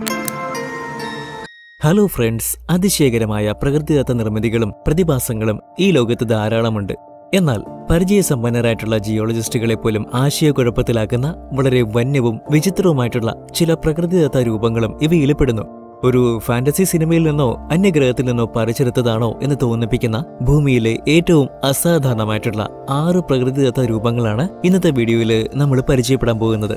hello friends അതിശയകരമായ പ്രകൃതിദത്ത നിർമ്മിതികളും പ്രതിഭാസങ്ങളും ഈ ലോകത്ത് ധാരാളമുണ്ട് എന്നാൽ പരിചയസമ്പന്നരായിട്ടുള്ള ജിയോളജിസ്റ്റുകളെ പോലും ആശയക്കുഴപ്പത്തിലാക്കുന്ന വളരെ വന്യവും വിചിത്രവുമായിട്ടുള്ള ചില പ്രകൃതിദത്ത രൂപങ്ങളും ഇവയിൽപ്പെടുന്നു ഒരു ഫാന്റസി സിനിമയിൽ നിന്നോ അന്യഗ്രഹത്തിൽ നിന്നോ പറിച്ചെടുത്തതാണോ എന്ന് തോന്നിപ്പിക്കുന്ന ഭൂമിയിലെ ഏറ്റവും അസാധാരണമായിട്ടുള്ള ആറ് പ്രകൃതിദത്ത രൂപങ്ങളാണ് ഇന്നത്തെ വീഡിയോയിൽ നമ്മൾ പരിചയപ്പെടാൻ പോകുന്നത്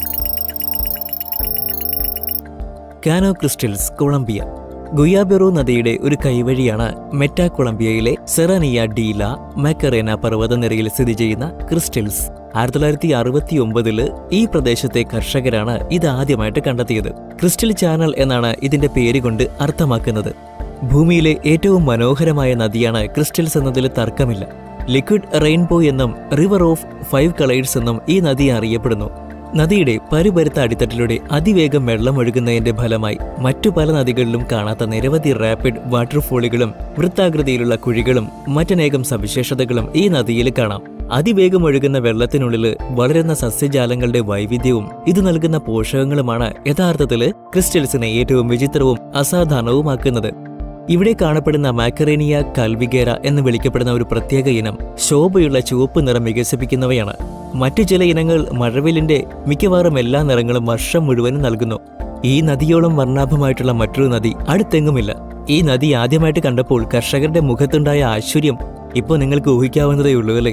കാനോ ക്രിസ്റ്റൽസ് കൊളംബിയ ഗുയാബെറോ നദിയുടെ ഒരു കൈവഴിയാണ് മെറ്റാ കൊളംബിയയിലെ സെറനിയ ഡീല മെക്കറേന പർവ്വതനിരയിൽ സ്ഥിതി ചെയ്യുന്ന ക്രിസ്റ്റൽസ് ആയിരത്തി തൊള്ളായിരത്തി അറുപത്തി ഒമ്പതില് ഈ പ്രദേശത്തെ കർഷകരാണ് ഇത് ആദ്യമായിട്ട് കണ്ടെത്തിയത് ക്രിസ്റ്റൽ ചാനൽ എന്നാണ് ഇതിന്റെ പേര് കൊണ്ട് അർത്ഥമാക്കുന്നത് ഭൂമിയിലെ ഏറ്റവും മനോഹരമായ നദിയാണ് ക്രിസ്റ്റൽസ് എന്നതിൽ തർക്കമില്ല ലിക്വിഡ് റെയിൻബോ എന്നും റിവർ ഓഫ് ഫൈവ് കളേഴ്സ് എന്നും ഈ നദി അറിയപ്പെടുന്നു നദിയുടെ പരുപരുത്ത അടിത്തട്ടിലൂടെ അതിവേഗം വെള്ളം ഒഴുകുന്നതിന്റെ ഫലമായി മറ്റു പല നദികളിലും കാണാത്ത നിരവധി റാപ്പിഡ് വാട്ടർഫോളുകളും വൃത്താകൃതിയിലുള്ള കുഴികളും മറ്റനേകം സവിശേഷതകളും ഈ നദിയിൽ കാണാം അതിവേഗം ഒഴുകുന്ന വെള്ളത്തിനുള്ളിൽ വളരുന്ന സസ്യജാലങ്ങളുടെ വൈവിധ്യവും ഇത് നൽകുന്ന പോഷകങ്ങളുമാണ് യഥാർത്ഥത്തില് ക്രിസ്റ്റൽസിനെ ഏറ്റവും വിചിത്രവും അസാധാരണവുമാക്കുന്നത് ഇവിടെ കാണപ്പെടുന്ന മാക്കറേനിയ കൽവിഗേര എന്ന് വിളിക്കപ്പെടുന്ന ഒരു പ്രത്യേക ഇനം ശോഭയുള്ള ചുവപ്പ് നിറം വികസിപ്പിക്കുന്നവയാണ് മറ്റു ചില ഇനങ്ങൾ മഴവിലിന്റെ മിക്കവാറും എല്ലാ നിറങ്ങളും വർഷം മുഴുവനും നൽകുന്നു ഈ നദിയോളം വർണ്ണാഭമായിട്ടുള്ള മറ്റൊരു നദി അടുത്തെങ്ങുമില്ല ഈ നദി ആദ്യമായിട്ട് കണ്ടപ്പോൾ കർഷകരുടെ മുഖത്തുണ്ടായ ആശ്ചര്യം ഇപ്പോൾ നിങ്ങൾക്ക് ഊഹിക്കാവുന്നതേ ഉള്ളൂ അല്ലേ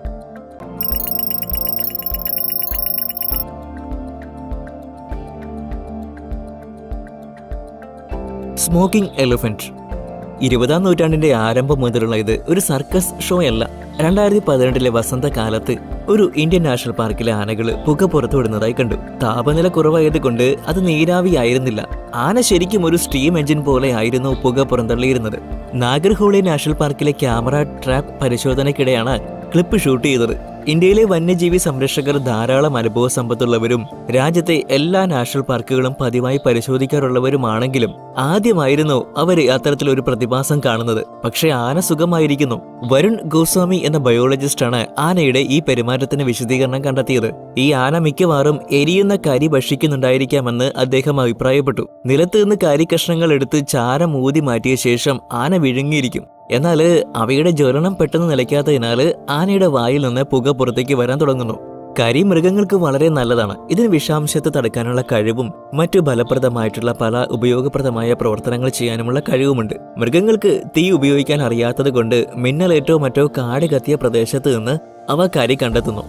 സ്മോക്കിംഗ് എലിഫന്റ് ഇരുപതാം നൂറ്റാണ്ടിന്റെ ആരംഭം മുതലുള്ള ഇത് ഒരു സർക്കസ് ഷോ അല്ല രണ്ടായിരത്തി പതിനെട്ടിലെ വസന്തകാലത്ത് ഒരു ഇന്ത്യൻ നാഷണൽ പാർക്കിലെ ആനകൾ പുക പുറത്തുവിടുന്നതായി കണ്ടു താപനില കുറവായത് കൊണ്ട് അത് നീരാവി ആയിരുന്നില്ല ആന ശരിക്കും ഒരു സ്റ്റീം എഞ്ചിൻ പോലെ ആയിരുന്നു പുക പുറന്തള്ളിയിരുന്നത് നാഗർഹോളി നാഷണൽ പാർക്കിലെ ക്യാമറ ട്രാപ്പ് പരിശോധനയ്ക്കിടെയാണ് ക്ലിപ്പ് ഷൂട്ട് ചെയ്തത് ഇന്ത്യയിലെ വന്യജീവി സംരക്ഷകർ ധാരാളം അനുഭവ സമ്പത്തുള്ളവരും രാജ്യത്തെ എല്ലാ നാഷണൽ പാർക്കുകളും പതിവായി പരിശോധിക്കാറുള്ളവരുമാണെങ്കിലും ആദ്യമായിരുന്നു അവർ അത്തരത്തിലൊരു പ്രതിഭാസം കാണുന്നത് പക്ഷേ ആന സുഖമായിരിക്കുന്നു വരുൺ ഗോസ്വാമി എന്ന ബയോളജിസ്റ്റാണ് ആനയുടെ ഈ പെരുമാറ്റത്തിന് വിശദീകരണം കണ്ടെത്തിയത് ഈ ആന മിക്കവാറും എരിയുന്ന കരി ഭക്ഷിക്കുന്നുണ്ടായിരിക്കാമെന്ന് അദ്ദേഹം അഭിപ്രായപ്പെട്ടു നിലത്ത് നിന്ന് കരി കഷ്ണങ്ങൾ എടുത്ത് ചാരം ഊതി മാറ്റിയ ശേഷം ആന വിഴുങ്ങിയിരിക്കും എന്നാൽ അവയുടെ ജ്വലനം പെട്ടെന്ന് നിലയ്ക്കാത്തതിനാൽ ആനയുടെ വായിൽ നിന്ന് പുക പുറത്തേക്ക് വരാൻ തുടങ്ങുന്നു കരി മൃഗങ്ങൾക്ക് വളരെ നല്ലതാണ് ഇതിന് വിഷാംശത്തെ തടുക്കാനുള്ള കഴിവും മറ്റു ഫലപ്രദമായിട്ടുള്ള പല ഉപയോഗപ്രദമായ പ്രവർത്തനങ്ങൾ ചെയ്യാനുമുള്ള കഴിവുമുണ്ട് മൃഗങ്ങൾക്ക് തീ ഉപയോഗിക്കാൻ അറിയാത്തത് കൊണ്ട് മിന്നലേറ്റോ മറ്റോ കാട് കത്തിയ പ്രദേശത്ത് നിന്ന് അവ കരി കണ്ടെത്തുന്നു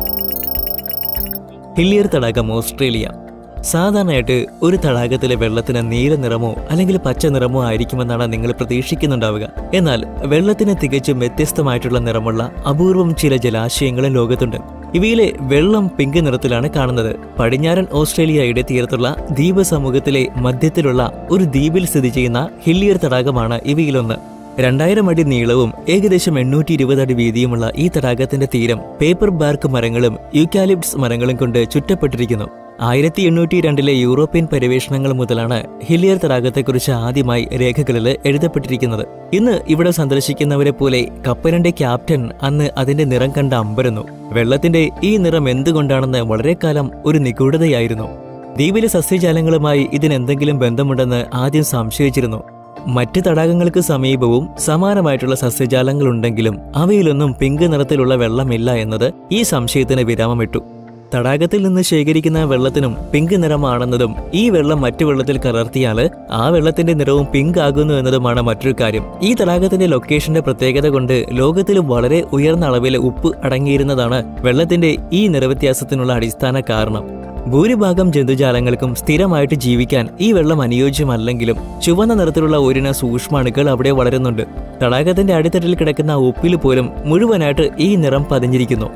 ഹില്ലിയർ തടാകം ഓസ്ട്രേലിയ സാധാരണയായിട്ട് ഒരു തടാകത്തിലെ വെള്ളത്തിന് നീല നിറമോ അല്ലെങ്കിൽ പച്ച നിറമോ ആയിരിക്കുമെന്നാണ് നിങ്ങൾ പ്രതീക്ഷിക്കുന്നുണ്ടാവുക എന്നാൽ വെള്ളത്തിന് തികച്ചും വ്യത്യസ്തമായിട്ടുള്ള നിറമുള്ള അപൂർവം ചില ജലാശയങ്ങളും ലോകത്തുണ്ട് ഇവയിലെ വെള്ളം പിങ്ക് നിറത്തിലാണ് കാണുന്നത് പടിഞ്ഞാറൻ ഓസ്ട്രേലിയയുടെ തീരത്തുള്ള ദ്വീപ് സമൂഹത്തിലെ മധ്യത്തിലുള്ള ഒരു ദ്വീപിൽ സ്ഥിതി ചെയ്യുന്ന ഹില്ലിയർ തടാകമാണ് ഇവയിലൊന്ന് രണ്ടായിരം അടി നീളവും ഏകദേശം എണ്ണൂറ്റി ഇരുപത് അടി വീതിയുമുള്ള ഈ തടാകത്തിന്റെ തീരം പേപ്പർ ബാർക്ക് മരങ്ങളും യൂക്കാലിപ്റ്റ്സ് മരങ്ങളും കൊണ്ട് ചുറ്റപ്പെട്ടിരിക്കുന്നു ആയിരത്തി എണ്ണൂറ്റി രണ്ടിലെ യൂറോപ്യൻ പര്യവേഷണങ്ങൾ മുതലാണ് ഹില്ലിയർ തടാകത്തെക്കുറിച്ച് ആദ്യമായി രേഖകളിൽ എഴുതപ്പെട്ടിരിക്കുന്നത് ഇന്ന് ഇവിടെ സന്ദർശിക്കുന്നവരെ പോലെ കപ്പലിന്റെ ക്യാപ്റ്റൻ അന്ന് അതിന്റെ നിറം കണ്ട് അമ്പരന്നു വെള്ളത്തിന്റെ ഈ നിറം എന്തുകൊണ്ടാണെന്ന് വളരെ കാലം ഒരു നിഗൂഢതയായിരുന്നു ദ്വീപിലെ സസ്യജാലങ്ങളുമായി ഇതിനെന്തെങ്കിലും ബന്ധമുണ്ടെന്ന് ആദ്യം സംശയിച്ചിരുന്നു മറ്റ് തടാകങ്ങൾക്ക് സമീപവും സമാനമായിട്ടുള്ള സസ്യജാലങ്ങളുണ്ടെങ്കിലും അവയിലൊന്നും പിങ്ക് നിറത്തിലുള്ള വെള്ളമില്ല എന്നത് ഈ സംശയത്തിന് വിരാമമിട്ടു തടാകത്തിൽ നിന്ന് ശേഖരിക്കുന്ന വെള്ളത്തിനും പിങ്ക് നിറമാണെന്നതും ഈ വെള്ളം മറ്റു വെള്ളത്തിൽ കലർത്തിയാൽ ആ വെള്ളത്തിന്റെ നിറവും പിങ്ക് ആകുന്നു എന്നതുമാണ് മറ്റൊരു കാര്യം ഈ തടാകത്തിന്റെ ലൊക്കേഷന്റെ പ്രത്യേകത കൊണ്ട് ലോകത്തിൽ വളരെ ഉയർന്ന അളവിൽ ഉപ്പ് അടങ്ങിയിരുന്നതാണ് വെള്ളത്തിന്റെ ഈ നിറവ്യത്യാസത്തിനുള്ള അടിസ്ഥാന കാരണം ഭൂരിഭാഗം ജന്തുജാലങ്ങൾക്കും സ്ഥിരമായിട്ട് ജീവിക്കാൻ ഈ വെള്ളം അനുയോജ്യമല്ലെങ്കിലും ചുവന്ന നിറത്തിലുള്ള ഒരിന സൂക്ഷ്മാണുക്കൾ അവിടെ വളരുന്നുണ്ട് തടാകത്തിന്റെ അടിത്തട്ടിൽ കിടക്കുന്ന ഉപ്പിൽ പോലും മുഴുവനായിട്ട് ഈ നിറം പതിഞ്ഞിരിക്കുന്നു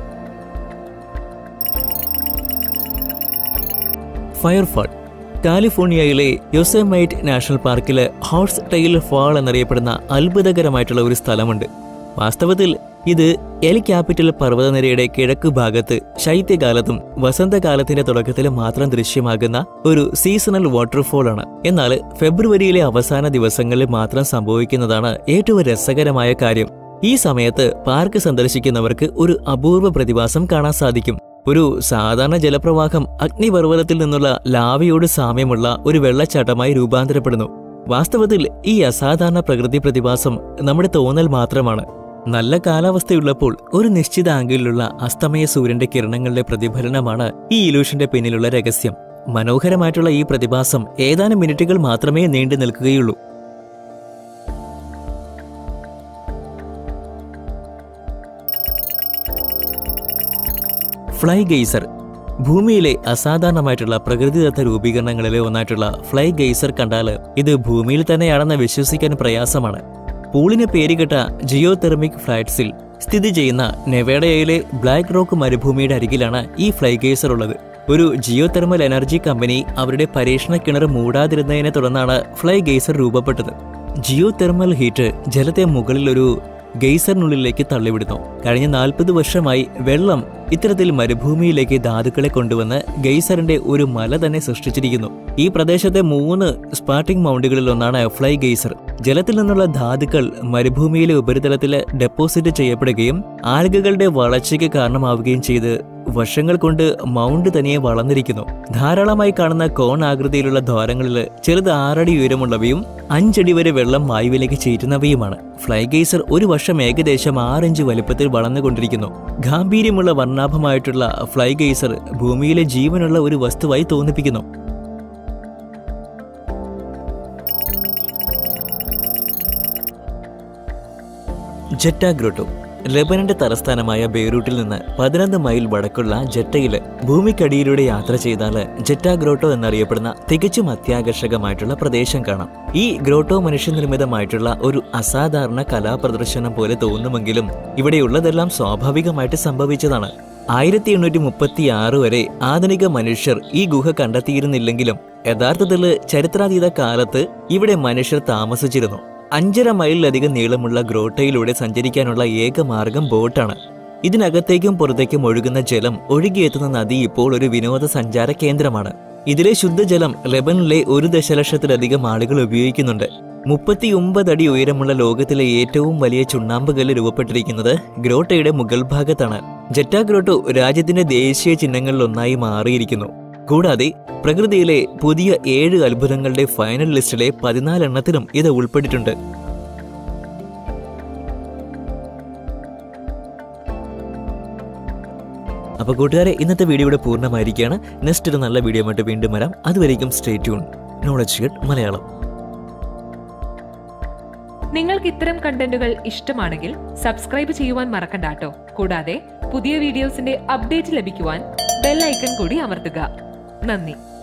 ഫയർഫാൾ കാലിഫോർണിയയിലെ യൊസെമൈറ്റ് നാഷണൽ പാർക്കിലെ ഹോഴ്സ് ടെയിൽ ഫാൾ എന്നറിയപ്പെടുന്ന അത്ഭുതകരമായിട്ടുള്ള ഒരു സ്ഥലമുണ്ട് വാസ്തവത്തിൽ ഇത് എൽ ക്യാപിറ്റൽ പർവ്വതനിരയുടെ കിഴക്കു ഭാഗത്ത് ശൈത്യകാലത്തും വസന്തകാലത്തിന്റെ തുടക്കത്തിലും മാത്രം ദൃശ്യമാകുന്ന ഒരു സീസണൽ വാട്ടർഫോൾ ആണ് എന്നാൽ ഫെബ്രുവരിയിലെ അവസാന ദിവസങ്ങളിൽ മാത്രം സംഭവിക്കുന്നതാണ് ഏറ്റവും രസകരമായ കാര്യം ഈ സമയത്ത് പാർക്ക് സന്ദർശിക്കുന്നവർക്ക് ഒരു അപൂർവ പ്രതിഭാസം കാണാൻ സാധിക്കും ഒരു സാധാരണ ജലപ്രവാഹം അഗ്നിപർവ്വതത്തിൽ നിന്നുള്ള ലാവയോട് സാമ്യമുള്ള ഒരു വെള്ളച്ചാട്ടമായി രൂപാന്തരപ്പെടുന്നു വാസ്തവത്തിൽ ഈ അസാധാരണ പ്രകൃതി പ്രതിഭാസം നമ്മുടെ തോന്നൽ മാത്രമാണ് നല്ല കാലാവസ്ഥയുള്ളപ്പോൾ ഒരു നിശ്ചിത ആംഗിളിലുള്ള അസ്തമയ സൂര്യന്റെ കിരണങ്ങളുടെ പ്രതിഫലനമാണ് ഈ ഇലൂഷന്റെ പിന്നിലുള്ള രഹസ്യം മനോഹരമായിട്ടുള്ള ഈ പ്രതിഭാസം ഏതാനും മിനിറ്റുകൾ മാത്രമേ നീണ്ടു നിൽക്കുകയുള്ളൂ ഫ്ലൈ ഗെയ്സർ ഭൂമിയിലെ അസാധാരണമായിട്ടുള്ള പ്രകൃതിദത്ത രൂപീകരണങ്ങളിലെ ഒന്നായിട്ടുള്ള ഫ്ലൈ ഗെയ്സർ കണ്ടാൽ ഇത് ഭൂമിയിൽ തന്നെയാണെന്ന് വിശ്വസിക്കാൻ പ്രയാസമാണ് പൂളിന് പേരുകെട്ട ജിയോ തെർമിക് ഫ്ലൈറ്റ്സിൽ സ്ഥിതി ചെയ്യുന്ന നെവേഡയയിലെ ബ്ലാക്ക് റോക്ക് മരുഭൂമിയുടെ അരികിലാണ് ഈ ഫ്ലൈ ഗെയ്സർ ഉള്ളത് ഒരു ജിയോ തെർമൽ എനർജി കമ്പനി അവരുടെ പരീക്ഷണ കിണർ മൂടാതിരുന്നതിനെ തുടർന്നാണ് ഫ്ലൈ ഗെയ്സർ രൂപപ്പെട്ടത് ജിയോ തെർമൽ ഹീറ്റ് ജലത്തെ മുകളിൽ ഒരു ഗെയ്സറിനുള്ളിലേക്ക് തള്ളിവിടുന്നു കഴിഞ്ഞ നാൽപ്പത് വർഷമായി വെള്ളം ഇത്തരത്തിൽ മരുഭൂമിയിലേക്ക് ധാതുക്കളെ കൊണ്ടുവന്ന് ഗെയ്സറിന്റെ ഒരു മല തന്നെ സൃഷ്ടിച്ചിരിക്കുന്നു ഈ പ്രദേശത്തെ മൂന്ന് സ്പാർട്ടിംഗ് മൗണ്ടുകളിൽ ഒന്നാണ് ഫ്ലൈ ഗെയ്സർ ജലത്തിൽ നിന്നുള്ള ധാതുക്കൾ മരുഭൂമിയിലെ ഉപരിതലത്തിൽ ഡെപ്പോസിറ്റ് ചെയ്യപ്പെടുകയും ആൽഗകളുടെ വളർച്ചയ്ക്ക് കാരണമാവുകയും ചെയ്ത് വർഷങ്ങൾ കൊണ്ട് മൗണ്ട് തനിയെ വളർന്നിരിക്കുന്നു ധാരാളമായി കാണുന്ന കോൺ ആകൃതിയിലുള്ള ദ്വാരങ്ങളിൽ ചെറുത് ആറടി ഉയരമുള്ളവയും അഞ്ചടി വരെ വെള്ളം വായുവിലേക്ക് ചേരുന്നവയുമാണ് ഫ്ലൈ ഗെയ്സർ ഒരു വർഷം ഏകദേശം ആറിഞ്ച് വലുപ്പത്തിൽ വളർന്നുകൊണ്ടിരിക്കുന്നു ഗാംഭീര്യമുള്ള വർണ്ണാഭമായിട്ടുള്ള ഫ്ലൈ ഗെയ്സർ ഭൂമിയിലെ ജീവനുള്ള ഒരു വസ്തുവായി തോന്നിപ്പിക്കുന്നു ജെറ്റ ഗ്രോട്ടോ ലെബനന്റെ തലസ്ഥാനമായ ബെയ്റൂട്ടിൽ നിന്ന് പതിനൊന്ന് മൈൽ വടക്കുള്ള ജെറ്റയില് ഭൂമിക്കടിയിലൂടെ യാത്ര ചെയ്താൽ ജെറ്റ ഗ്രോട്ടോ എന്നറിയപ്പെടുന്ന തികച്ചും അത്യാകർഷകമായിട്ടുള്ള പ്രദേശം കാണാം ഈ ഗ്രോട്ടോ മനുഷ്യനിർമ്മിതമായിട്ടുള്ള ഒരു അസാധാരണ കലാപ്രദർശനം പോലെ തോന്നുമെങ്കിലും ഇവിടെയുള്ളതെല്ലാം സ്വാഭാവികമായിട്ട് സംഭവിച്ചതാണ് ആയിരത്തി എണ്ണൂറ്റി മുപ്പത്തി ആറ് വരെ ആധുനിക മനുഷ്യർ ഈ ഗുഹ കണ്ടെത്തിയിരുന്നില്ലെങ്കിലും യഥാർത്ഥത്തിൽ ചരിത്രാതീത കാലത്ത് ഇവിടെ മനുഷ്യർ താമസിച്ചിരുന്നു അഞ്ചര മൈലിലധികം നീളമുള്ള ഗ്രോട്ടയിലൂടെ സഞ്ചരിക്കാനുള്ള ഏക മാർഗം ബോട്ടാണ് ഇതിനകത്തേക്കും പുറത്തേക്കും ഒഴുകുന്ന ജലം ഒഴുകിയെത്തുന്ന നദി ഇപ്പോൾ ഒരു വിനോദസഞ്ചാര കേന്ദ്രമാണ് ഇതിലെ ശുദ്ധജലം ലെബനിലെ ഒരു ദശലക്ഷത്തിലധികം ആളുകൾ ഉപയോഗിക്കുന്നുണ്ട് മുപ്പത്തിയൊമ്പത് അടി ഉയരമുള്ള ലോകത്തിലെ ഏറ്റവും വലിയ ചുണ്ണാമ്പുകല്ല് രൂപപ്പെട്ടിരിക്കുന്നത് ഗ്രോട്ടയുടെ മുകൾ ഭാഗത്താണ് ജെറ്റ ഗ്രോട്ടോ രാജ്യത്തിന്റെ ദേശീയ ചിഹ്നങ്ങളിലൊന്നായി മാറിയിരിക്കുന്നു കൂടാതെ പ്രകൃതിയിലെ പുതിയ ഏഴ് അത്ഭുതങ്ങളുടെ ഫൈനൽ ലിസ്റ്റിലെ പതിനാലെണ്ണത്തിലും ഇത് ഉൾപ്പെട്ടിട്ടുണ്ട് അപ്പൊ കൂട്ടുകാരെ ഇന്നത്തെ വീഡിയോ ഇവിടെ പൂർണ്ണമായിരിക്കുകയാണ് നെക്സ്റ്റ് ഒരു നല്ല വീഡിയോ ആയിട്ട് വീണ്ടും വരാം അതുവരേക്കും സ്റ്റേ ട്യൂൺ നോളജ് ഗഡ് മലയാളം നിങ്ങൾക്ക് ഇത്തരം കണ്ടന്റുകൾ ഇഷ്ടമാണെങ്കിൽ സബ്സ്ക്രൈബ് ചെയ്യുവാൻ മറക്കണ്ടാട്ടോ കൂടാതെ പുതിയ വീഡിയോസിന്റെ അപ്ഡേറ്റ് ലഭിക്കുവാൻ ബെൽ ഐക്കൺ കൂടി അമർത്തുക നന്ദി